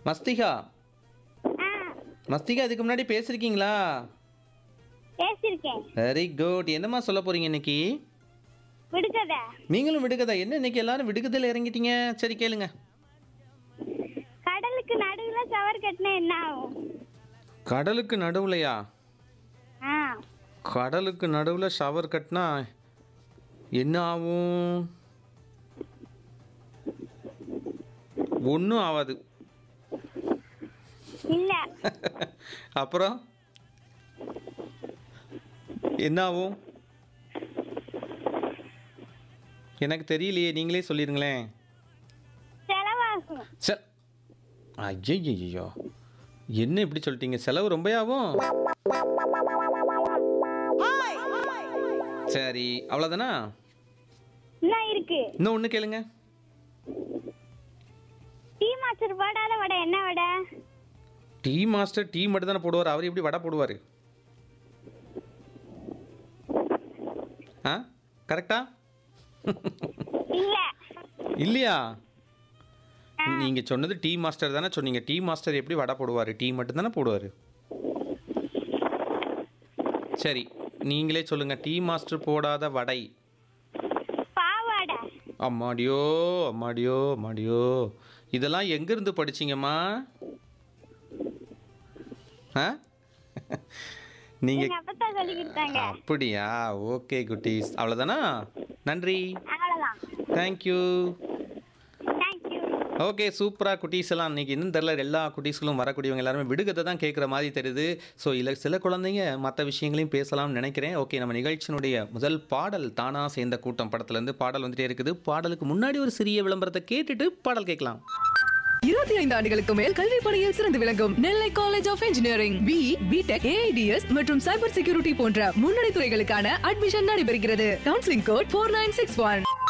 மஸ்திகா ஆ மஸ்திகா இதுக்கு முன்னாடி பேசியிருக்கீங்களா பேசியிருக்கேன் வெரி குட் என்னம்மா சொல்ல போறீங்க இன்னைக்கு விடுக்கத நீங்களும் விடுகதா என்ன இன்னைக்கு எல்லாரும் விடுகதையில் இறங்கிட்டீங்க சரி கேளுங்க கடலுக்கு நடுவுல சவர் கட்டினா என்ன ஆகும் கடலுக்கு நடுவுலையா ஆ கடலுக்கு நடுவில் ஷவர் கட்டினா என்ன ஆகும் ஒன்றும் ஆகாது இல்ல அப்புறம் என்ன ஆகும் எனக்கு தெரியலையே நீங்களே சொல்லிடுங்களேன் செலவாகும் ச ஐயோ என்ன இப்படி சொல்லிட்டீங்க செலவு ரொம்ப ஆகும் சரி அவ்வளோதானா இன்னும் இருக்கு இன்னும் ஒன்று கேளுங்க டீ மாஸ்டர் போடாத வடை என்ன வடை டீ மாஸ்டர் டீ மட்டும் தானே போடுவார் அவர் எப்படி வடை போடுவார் ஆ கரெக்டா இல்ல இல்லையா நீங்கள் சொன்னது டீ மாஸ்டர் தானே சொன்னீங்க டீ மாஸ்டர் எப்படி வடை போடுவார் டீ மட்டும் தானே போடுவார் சரி நீங்களே சொல்லுங்கள் டீ மாஸ்டர் போடாத வடை பாவாடை அம்மாடியோ அம்மாடியோ அம்மாடியோ இதெல்லாம் எங்கேருந்து படிச்சீங்கம்மா ஆ நீங்கள் எங்க அப்பத்தா சொல்லி கொடுத்தாங்க அப்படியா ஓகே குட்டீஸ் அவ்வளோதானா நன்றி அவ்வளவுதான் தேங்க்யூ தேங்க்யூ ஓகே சூப்பராக குட்டீஸ் எல்லாம் இன்னைக்கு இன்னும் தெரில எல்லா குட்டீஸ்களும் வரக்கூடியவங்க எல்லாருமே விடுகதை தான் கேட்குற மாதிரி தெரியுது ஸோ இல்லை சில குழந்தைங்க மற்ற விஷயங்களையும் பேசலாம்னு நினைக்கிறேன் ஓகே நம்ம நிகழ்ச்சியினுடைய முதல் பாடல் தானா சேர்ந்த கூட்டம் படத்துலேருந்து பாடல் வந்துட்டே இருக்குது பாடலுக்கு முன்னாடி ஒரு சிறிய விளம்பரத்தை கேட்டுட்டு பாடல் கேட்கலாம் இருபத்தி ஐந்து ஆண்டுகளுக்கு மேல் கல்வி பணியில் சிறந்து விளங்கும் Nellai college of engineering B BTech AIDS மற்றும் சைபர் செக்யூரிட்டி போன்ற முன்னணி துறைகளுக்கான அட்மிஷன் நடைபெறுகிறது counselling code four nine six one